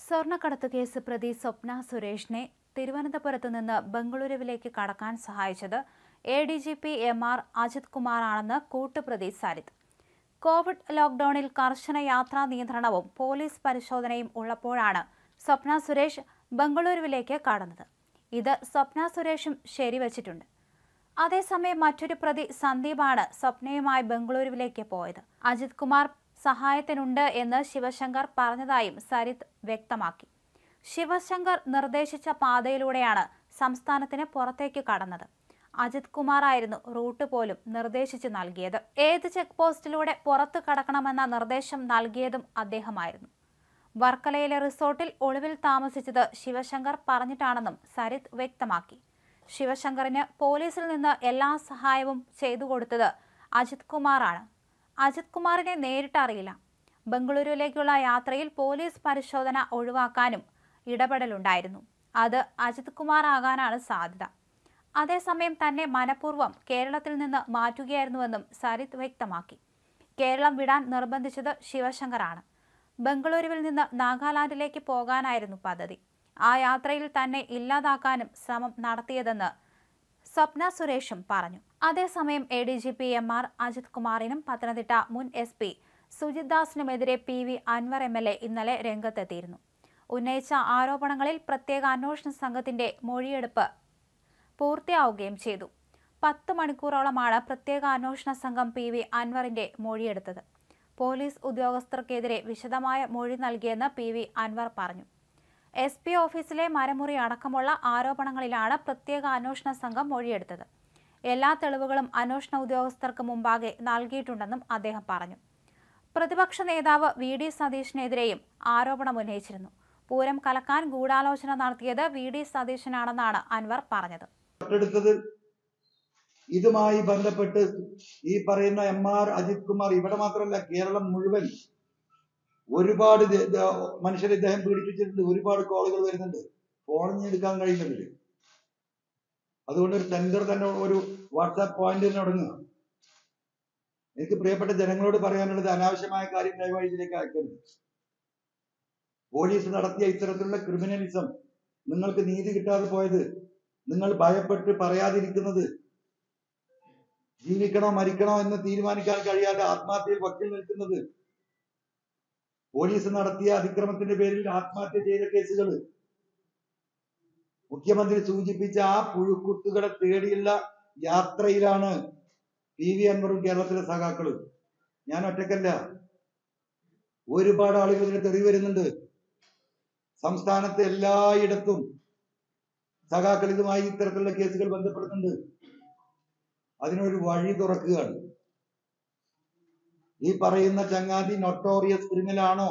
സ്വർണ്ണക്കടത്ത് കേസ് പ്രതി സ്വപ്ന സുരേഷിനെ തിരുവനന്തപുരത്ത് നിന്ന് ബംഗളൂരുവിലേക്ക് കടക്കാൻ സഹായിച്ചത് A D G P M R Ajith കുമാറാണെന്ന് കൂട്ടുപ്രതി സരിത് കോവിഡ് ലോക്ഡൌണിൽ കർശന യാത്രാ നിയന്ത്രണവും പോലീസ് പരിശോധനയും ഉള്ളപ്പോഴാണ് സ്വപ്ന സുരേഷ് ബംഗളൂരുവിലേക്ക് കടന്നത് ഇത് സ്വപ്ന സുരേഷും ശരിവച്ചിട്ടുണ്ട് അതേസമയം മറ്റൊരു പ്രതി സന്ദീപാണ് സ്വപ്നയുമായി ബംഗളൂരുവിലേക്ക് പോയത് അജിത് കുമാർ സഹായത്തിനുണ്ട് എന്ന് ശിവശങ്കർ പറഞ്ഞതായും സരിത് വ്യക്തമാക്കി ശിവശങ്കർ നിർദ്ദേശിച്ച പാതയിലൂടെയാണ് സംസ്ഥാനത്തിന് പുറത്തേക്ക് കടന്നത് അജിത് കുമാർ ആയിരുന്നു റൂട്ട് പോലും നിർദ്ദേശിച്ചു നൽകിയത് ഏത് ചെക്ക് പോസ്റ്റിലൂടെ പുറത്തു കടക്കണമെന്ന നിർദ്ദേശം നൽകിയതും അദ്ദേഹമായിരുന്നു വർക്കലയിലെ റിസോർട്ടിൽ ഒളിവിൽ താമസിച്ചത് ശിവശങ്കർ പറഞ്ഞിട്ടാണെന്നും സരിത് വ്യക്തമാക്കി ശിവശങ്കറിന് പോലീസിൽ നിന്ന് എല്ലാ സഹായവും ചെയ്തു കൊടുത്തത് അജിത് കുമാറാണ് അജിത് കുമാറിനെ നേരിട്ട് അറിയില്ല ബംഗളൂരുവിലേക്കുള്ള യാത്രയിൽ പോലീസ് പരിശോധന ഒഴിവാക്കാനും ഇടപെടലുണ്ടായിരുന്നു അത് അജിത് കുമാർ ആകാനാണ് സാധ്യത അതേസമയം തന്നെ മനഃപൂർവ്വം കേരളത്തിൽ നിന്ന് മാറ്റുകയായിരുന്നുവെന്നും സരിത് വ്യക്തമാക്കി കേരളം വിടാൻ നിർബന്ധിച്ചത് ശിവശങ്കറാണ് ബംഗളൂരുവിൽ നിന്ന് നാഗാലാൻഡിലേക്ക് പോകാനായിരുന്നു പദ്ധതി ആ യാത്രയിൽ തന്നെ ഇല്ലാതാക്കാനും ശ്രമം നടത്തിയതെന്ന് സ്വപ്ന സുരേഷും പറഞ്ഞു അതേസമയം A D G P M R Ajith കുമാറിനും പത്തനംതിട്ട മുൻ എസ് പി സുജിത് ദാസിനുമെതിരെ P V Anvar M L A ഇന്നലെ രംഗത്തെത്തിയിരുന്നു ഉന്നയിച്ച ആരോപണങ്ങളിൽ പ്രത്യേക അന്വേഷണ സംഘത്തിന്റെ മൊഴിയെടുപ്പ് പൂർത്തിയാവുകയും ചെയ്തു പത്ത് മണിക്കൂറോളമാണ് പ്രത്യേക അന്വേഷണ സംഘം പി വി അൻവറിന്റെ മൊഴിയെടുത്തത് പോലീസ് ഉദ്യോഗസ്ഥർക്കെതിരെ വിശദമായ മൊഴി നൽകിയെന്ന് പി വി അൻവർ പറഞ്ഞു എസ് പി ഓഫീസിലെ മരമുറി അടക്കമുള്ള ആരോപണങ്ങളിലാണ് പ്രത്യേക അന്വേഷണ സംഘം മൊഴിയെടുത്തത് എല്ലാ തെളിവുകളും അന്വേഷണ ഉദ്യോഗസ്ഥർക്ക് മുമ്പാകെ നൽകിയിട്ടുണ്ടെന്നും അദ്ദേഹം പറഞ്ഞു പ്രതിപക്ഷ നേതാവ് വി ഡി സതീഷിനെതിരെയും ആരോപണമുന്നയിച്ചിരുന്നു പൂരം കലക്കാൻ ഗൂഢാലോചന നടത്തിയത് വി ഡി സതീശനാണെന്നാണ് അൻവർ പറഞ്ഞത് തൊട്ടടുത്തത് ഇതുമായി ബന്ധപ്പെട്ട് ഈ പറയുന്ന എം ആർ അജിത് കുമാർ ഇവിടെ മാത്രമല്ല കേരളം മുഴുവൻ ഒരുപാട് ദ- ദ- മനുഷ്യരെ ഇദ്ദേഹം പീഡിപ്പിച്ചിട്ടുണ്ട് ഒരുപാട് കോളുകൾ വരുന്നുണ്ട് ഫോണിൽ എടുക്കാൻ കഴിയുന്നില്ല അതുകൊണ്ട് ഒരു സെന്റർ തന്നെ ഒരു വാട്സാപ്പ് പോയിന്റ് തന്നെ തുടങ്ങുക എനിക്ക് പ്രിയപ്പെട്ട ജനങ്ങളോട് പറയാനുള്ളത് അനാവശ്യമായ കാര്യം ദയവായി ഇതിലേക്ക് അയക്കരുത് പോലീസ് നടത്തിയ ഇത്തരത്തിലുള്ള ക്രിമിനലിസം നിങ്ങൾക്ക് നീതി കിട്ടാതെ പോയത് നിങ്ങൾ ഭയപ്പെട്ട് പറയാതിരിക്കുന്നത് ജീവിക്കണോ മരിക്കണോ എന്ന് തീരുമാനിക്കാൻ കഴിയാതെ ആത്മഹത്യയിൽ വക്കിൽ നിൽക്കുന്നത് പോലീസ് നടത്തിയ അതിക്രമത്തിന്റെ പേരിൽ ആത്മഹത്യ ചെയ്ത കേസുകൾ മുഖ്യമന്ത്രി സൂചിപ്പിച്ച ആ പുഴുക്കുത്തുകളെ തേടിയുള്ള യാത്രയിലാണ് പി വി അൻവറും കേരളത്തിലെ സഖാക്കളും ഞാൻ ഒറ്റക്കല്ല ഒരുപാട് ആളുകൾ ഇതിന് തെളിവ് വരുന്നുണ്ട് സംസ്ഥാനത്തെ എല്ലായിടത്തും സഖാക്കൾ ഇതുമായി ഇത്തരത്തിലുള്ള കേസുകൾ ബന്ധപ്പെടുന്നുണ്ട് അതിനൊരു വഴി തുറക്കുകയാണ് ഈ പറയുന്ന ചങ്ങാതി നൊട്ടോറിയസ് ക്രിമിനൽ ആണോ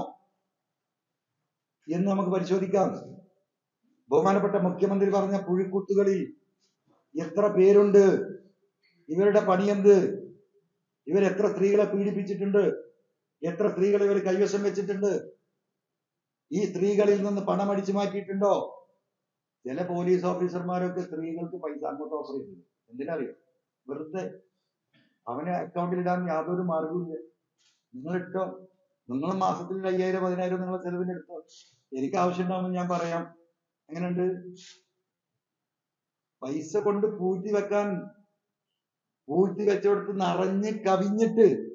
എന്ന് നമുക്ക് പരിശോധിക്കാം ബഹുമാനപ്പെട്ട മുഖ്യമന്ത്രി പറഞ്ഞ പുഴിക്കുത്തുകളിൽ എത്ര പേരുണ്ട് ഇവരുടെ പണിയെന്ത് ഇവരെത്ര സ്ത്രീകളെ പീഡിപ്പിച്ചിട്ടുണ്ട് എത്ര സ്ത്രീകളെ ഇവർ കൈവശം വെച്ചിട്ടുണ്ട് ഈ സ്ത്രീകളിൽ നിന്ന് പണം അടിച്ചു മാറ്റിയിട്ടുണ്ടോ ചില പോലീസ് ഓഫീസർമാരൊക്കെ സ്ത്രീകൾക്ക് പൈസ അങ്ങോട്ട് ഓഫർ ചെയ്തു എന്തിനറിയോ വെറുതെ അവനെ അക്കൗണ്ടിൽ ഇടാൻ യാതൊരു മാർഗവുമില്ല നിങ്ങൾ ഇട്ടോ നിങ്ങൾ മാസത്തിൽ ഒരു അയ്യായിരം പതിനായിരം നിങ്ങളെ ചെലവിന് എടുത്തോ എനിക്ക് ആവശ്യമുണ്ടാവുമെന്ന് ഞാൻ പറയാം എങ്ങനെയുണ്ട് പൈസ കൊണ്ട് പൂഴ്ത്തി വെക്കാൻ പൂഴ്ത്തി വെച്ചോടത്ത് നിറഞ്ഞ് കവിഞ്ഞിട്ട്